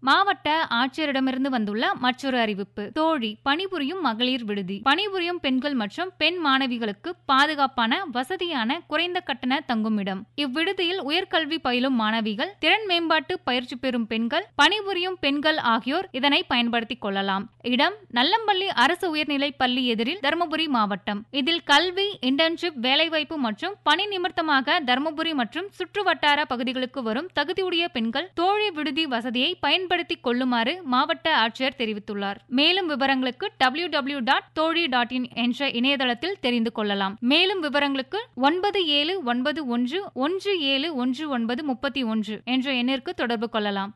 மாவட்ட ஆட்சியரிடமிருந்து வந்துள்ள மற்றொரு அறிவிப்பு தோழி பணிபுரியும் மகளிர் விடுதி பணிபுரியும் பெண்கள் மற்றும் பெண் மாணவிகளுக்கு பாதுகாப்பான வசதியான குறைந்த கட்டண தங்குமிடம் இவ்விடுதியில் உயர்கல்வி பயிலும் மாணவிகள் திறன் மேம்பாட்டு பயிற்சி பெறும் பெண்கள் பணிபுரியும் பெண்கள் ஆகியோர் இதனை பயன்படுத்திக் கொள்ளலாம் இடம் நல்லம்பள்ளி அரசு உயர்நிலை பள்ளி எதிரில் தருமபுரி மாவட்டம் இதில் கல்வி இன்டர்ன்ஷிப் வேலைவாய்ப்பு மற்றும் பணி நிமித்தமாக தருமபுரி மற்றும் சுற்று வட்டார பகுதிகளுக்கு வரும் தகுதியுடைய பெண்கள் தோழி விடுதி வசதியை பயன்படுத்திக் கொள்ளுமாறு மாவட்ட ஆட்சியர் தெரிவித்துள்ளார் மேலும் விவரங்களுக்கு W W dot Thozhi dot in என்ற இணையதளத்தில் தெரிந்து கொள்ளலாம் மேலும் விவரங்களுக்கு ஒன்பது ஏழு ஒன்பது ஒன்று ஒன்று ஏழு ஒன்று ஒன்பது முப்பத்தி ஒன்று என்ற எண்ணிற்கு தொடர்பு கொள்ளலாம்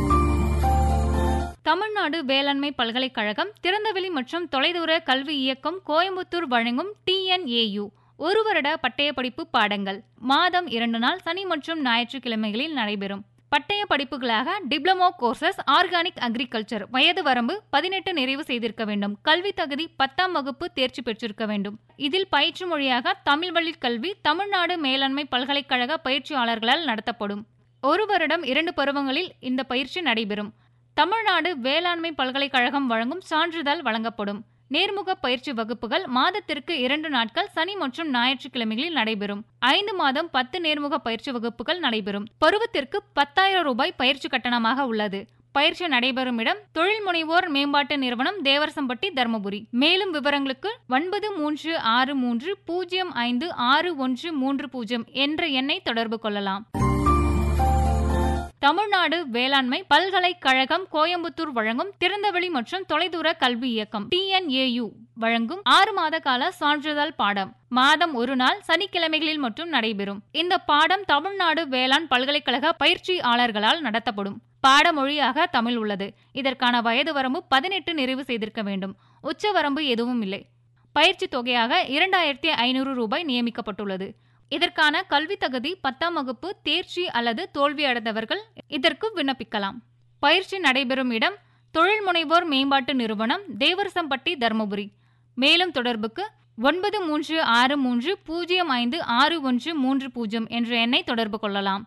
தமிழ்நாடு வேளாண்மை பல்கலைக்கழகம் திறந்தவெளி மற்றும் தொலைதூர கல்வி இயக்கம் கோயம்புத்தூர் வழங்கும் டிஎன்ஏயு ஒரு வருட பட்டய படிப்பு பாடங்கள் மாதம் இரண்டு நாள் சனி மற்றும் ஞாயிற்றுக்கிழமைகளில் நடைபெறும் பட்டய படிப்புகளாக டிப்ளமோ கோர்சஸ் ஆர்கானிக் அக்ரிகல்ச்சர் வயது வரம்பு பதினெட்டு நிறைவு செய்திருக்க வேண்டும் கல்வி தகுதி பத்தாம் வகுப்பு தேர்ச்சி பெற்றிருக்க வேண்டும் இதில் பயிற்று மொழியாக தமிழ் வழி கல்வி தமிழ்நாடு மேலாண்மை பல்கலைக்கழக பயிற்சியாளர்களால் நடத்தப்படும் ஒரு வருடம் இரண்டு பருவங்களில் இந்த பயிற்சி நடைபெறும் தமிழ்நாடு வேளாண்மை பல்கலைக்கழகம் வழங்கும் சான்றிதழ் வழங்கப்படும் நேர்முக பயிற்சி வகுப்புகள் மாதத்திற்கு இரண்டு நாட்கள் சனி மற்றும் ஞாயிற்றுக்கிழமைகளில் நடைபெறும் ஐந்து மாதம் பத்து நேர்முக பயிற்சி வகுப்புகள் நடைபெறும் பருவத்திற்கு பத்தாயிரம் ரூபாய் பயிற்சி கட்டணமாக உள்ளது பயிற்சி நடைபெறும் இடம் தொழில் முனைவோர் மேம்பாட்டு நிறுவனம் தேவரசம்பட்டி தருமபுரி மேலும் விவரங்களுக்கு ஒன்பது மூன்று ஆறு மூன்று பூஜ்ஜியம் ஐந்து ஆறு ஒன்று மூன்று பூஜ்ஜியம் என்ற எண்ணை தொடர்பு கொள்ளலாம் தமிழ்நாடு வேளாண்மை பல்கலைக்கழகம் கோயம்புத்தூர் வழங்கும் திறந்தவெளி மற்றும் தொலைதூர கல்வி இயக்கம் டிஎன்ஏயு வழங்கும் ஆறு மாத கால சான்றிதழ் பாடம் மாதம் ஒரு நாள் சனிக்கிழமைகளில் மட்டும் நடைபெறும் இந்த பாடம் தமிழ்நாடு வேளாண் பல்கலைக்கழக பயிற்சியாளர்களால் நடத்தப்படும் பாடமொழியாக தமிழ் உள்ளது இதற்கான வயது வரம்பு பதினெட்டு நிறைவு செய்திருக்க வேண்டும் உச்ச வரம்பு எதுவும் இல்லை பயிற்சி தொகையாக இரண்டாயிரத்தி ஐநூறு ரூபாய் நியமிக்கப்பட்டுள்ளது இதற்கான கல்வி தகுதி பத்தாம் வகுப்பு தேர்ச்சி அல்லது தோல்வி அடைந்தவர்கள் இதற்கு விண்ணப்பிக்கலாம் பயிற்சி நடைபெறும் இடம் தொழில் முனைவோர் மேம்பாட்டு நிறுவனம் தேவரசம்பட்டி தருமபுரி மேலும் தொடர்புக்கு ஒன்பது மூன்று ஆறு மூன்று பூஜ்ஜியம் ஐந்து ஆறு ஒன்று மூன்று பூஜ்ஜியம் என்ற எண்ணை தொடர்பு கொள்ளலாம்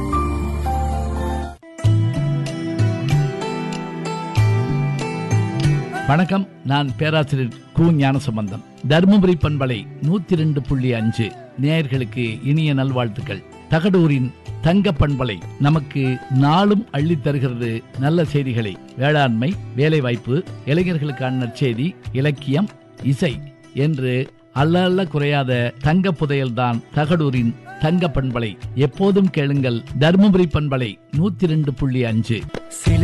வணக்கம் நான் பேராசிரியர் கு ஞானசம்பந்தம் தருமபுரி பண்பலை நூத்தி ரெண்டு புள்ளி அஞ்சு நேயர்களுக்கு இனிய நல்வாழ்த்துக்கள் தகடூரின் தங்க பண்பலை நமக்கு நாளும் அள்ளித் தருகிறது நல்ல செய்திகளை வேளாண்மை வேலைவாய்ப்பு இளைஞர்களுக்கான நற்செய்தி இலக்கியம் இசை என்று அல்ல அல்ல குறையாத தங்க புதையல்தான் தகடூரின் தங்க பண்பலை எப்போதும் கேளுங்கள் தருமபுரி பண்பலை நூத்தி ரெண்டு புள்ளி அஞ்சு சில